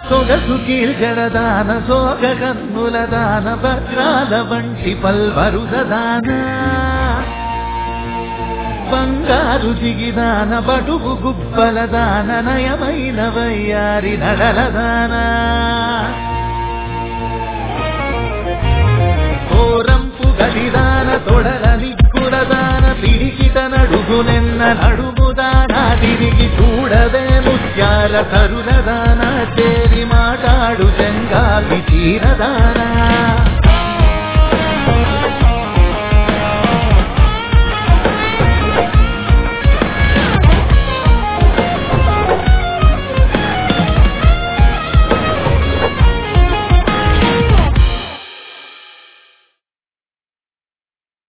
సొగసు కీర్గడదాన సోగ కన్నుల దాన భద్రాల వంటి పల్వరుద దాన బంగారు జిగిదాన బడుగు గుబ్బల దాన నయమైన వయ్యారి నడల దానా కోరంపు గదిదాన తొడల నిగ్గులదాన పిడికిట నడుగునెన్న నడుముదాన తిరిగి చూడవే ముత్యాల కరుణ